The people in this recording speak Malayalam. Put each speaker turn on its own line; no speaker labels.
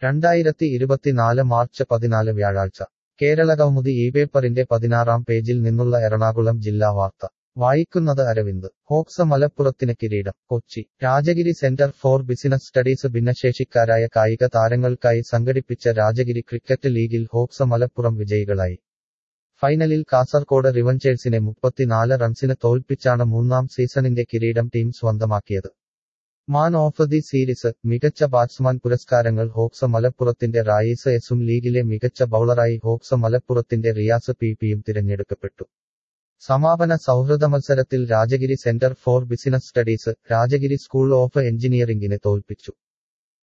രണ്ടായിരത്തി ഇരുപത്തിനാല് മാർച്ച് പതിനാല് വ്യാഴാഴ്ച കേരളകൗമുദി ഈ പേപ്പറിന്റെ പതിനാറാം പേജിൽ നിന്നുള്ള എറണാകുളം ജില്ലാ വാർത്ത വായിക്കുന്നത് അരവിന്ദ് ഹോക്സ് മലപ്പുറത്തിന് കിരീടം Kochi Rajagiri centre for business studies ഭിന്നശേഷിക്കാരായ കായിക താരങ്ങൾക്കായി സംഘടിപ്പിച്ച രാജഗിരി ക്രിക്കറ്റ് ലീഗിൽ ഹോക്സ് മലപ്പുറം വിജയികളായി ഫൈനലിൽ കാസർകോട് റിവഞ്ചേഴ്സിനെ മുപ്പത്തിനാല് റൺസിന് തോൽപ്പിച്ചാണ് മൂന്നാം സീസണിന്റെ കിരീടം ടീം സ്വന്തമാക്കിയത് മാൻ ഓഫ് ദി സീരീസ് മികച്ച ബാറ്റ്സ്മാൻ പുരസ്കാരങ്ങൾ ഹോക്സ് മലപ്പുറത്തിന്റെ റായീസ് എസും ലീഗിലെ മികച്ച ബൌളറായി ഹോക്സ് മലപ്പുറത്തിന്റെ റിയാസ് പി പിയും തിരഞ്ഞെടുക്കപ്പെട്ടു സമാപന സൗഹൃദ മത്സരത്തിൽ Rajagiri centre for business studies Rajagiri school of എഞ്ചിനീയറിംഗിനെ തോൽപ്പിച്ചു